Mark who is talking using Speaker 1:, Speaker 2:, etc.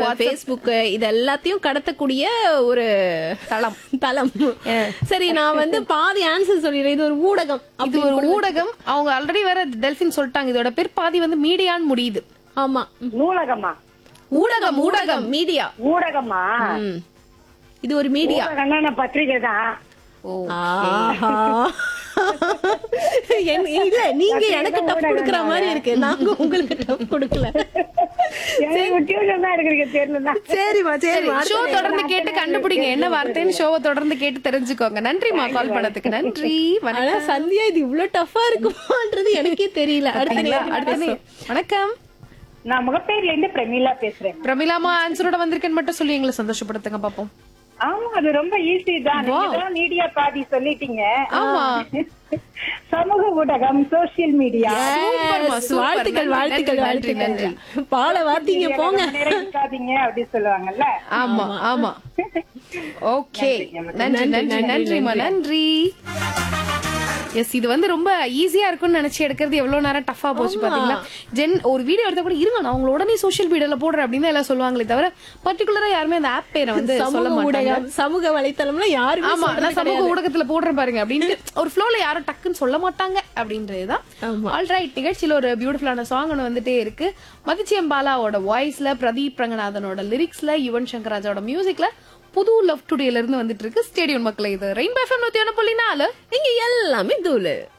Speaker 1: Facebook இது எல்லாத்தையும் கடத்தக்கூடிய ஒரு தளம் தளம் சரி நான் வந்து பாதி ஆன்சர் சொல்லிடுறேன் இது ஒரு ஊடகம்
Speaker 2: இது ஒரு ஊடகம் அவங்க ஆல்ரெடி வேற டெல்பின் சொல்லிட்டாங்க இதோட பேர் பாதி வந்து மீடியான்னு முடியுது
Speaker 1: ஆமா
Speaker 3: நூலகமா
Speaker 1: ஊடகம் ஊடகம் மீடியா
Speaker 3: ஊடகமா
Speaker 1: இது ஒரு மீடியா
Speaker 3: ஊடகம்னா நான் பத்திரிகை தான்
Speaker 1: ஆஹா. என்- இல்ல நீங்க எனக்கு டப் கொடுக்கற மாதிரி இருக்கு நாங்க உங்களுக்கு டப் கொடுக்கல
Speaker 3: எனக்கு டியூஷன் தான் இருக்கிறீங்க தெரியல
Speaker 1: சரிமா சரிமா
Speaker 2: ஷோ தொடர்ந்து கேட்டு கண்டுபிடிங்க என்ன வார்த்தைன்னு ஷோவை தொடர்ந்து கேட்டு தெரிஞ்சுக்கோங்க நன்றிமா கால் பண்ணதுக்கு நன்றி
Speaker 1: ஆனா
Speaker 2: வணக்கம்
Speaker 1: சந்தியா இது இவ்ளோ டஃபா இருக்குமான்றது எனக்கே தெரியல அடுத்த நேரம்
Speaker 2: அடுத்த நே- வணக்கம்
Speaker 3: நான் முகப்பேர்ல இருந்து பிரமிளா பேசுறேன்
Speaker 2: பிரமிளாமா ஆன்சரோட வந்திருக்கேன்னு மட்டும் சொல்லி எங்களை சந்தோஷப்படுத்துங்க பாப்போம்
Speaker 3: ஆமா அது ரொம்ப ஈஸி தான் நீங்க தான் மீடியா பாதி சொல்லிட்டீங்க
Speaker 2: ஆமா
Speaker 3: சமூக ஊடகம் சோசியல் மீடியா
Speaker 2: சூப்பர்மா, சூப்பர்.
Speaker 1: வாழ்த்துக்கள்
Speaker 2: நன்றி,
Speaker 1: வாழ்த்துக்கள்
Speaker 2: நன்றி,
Speaker 1: வாழ்த்துக்கள்
Speaker 2: நன்றி.
Speaker 1: பால வார்த்தீங்க போங்க
Speaker 3: இருக்காதீங்க அப்படி சொல்லுவாங்கல்ல
Speaker 2: ஆமா ஆமா ஓகே நன்றி நன்றி நன்றிமா நன்றி எஸ் இது வந்து ரொம்ப ஈஸியா இருக்கும்னு நினைச்சு எடுக்கிறது எவ்வளவு நேரம் டஃபா போச்சு பாத்தீங்களா ஜென் ஒரு வீடியோ எடுத்தா கூட இருங்க நான் உங்களை உடனே சோஷியல் மீடியால போடுறேன் அப்படின்னு எல்லாம் சொல்லுவாங்களே தவிர பர்டிகுலரா யாருமே அந்த ஆப் பேரை வந்து சொல்ல
Speaker 1: சமூக
Speaker 2: மாட்டாங்க
Speaker 1: ஊடகம் சமூக வலைத்தளம்ல யாருமே
Speaker 2: ஆமா
Speaker 1: சொல்றது
Speaker 2: நான் சமூக ஊடகத்துல போடுறேன் பாருங்க அப்படின்னு ஒரு ஃப்ளோல யாரும் டக்குன்னு சொல்ல மாட்டாங்க அப்படின்றதுதான்
Speaker 1: ஆமா.
Speaker 2: ஆல் ரைட் நிகழ்ச்சியில ஒரு பியூட்டிஃபுல்லான சாங் ஒன்று வந்துட்டே இருக்கு மதிச்சியம் பாலாவோட வாய்ஸ்ல பிரதீப் ரங்கநாதனோட லிரிக்ஸ்ல யுவன் சங்கர் ராஜாவோட மியூசிக்ல புது லவ் டுடேல இருந்து வந்துட்டு இருக்கு ஸ்டேடியம் மக்களை இது ரெயின்போ எஃப்எம் நூத்தி ஒன்று புள்ளி நாலு
Speaker 1: இங்க எல்லாமே தூளு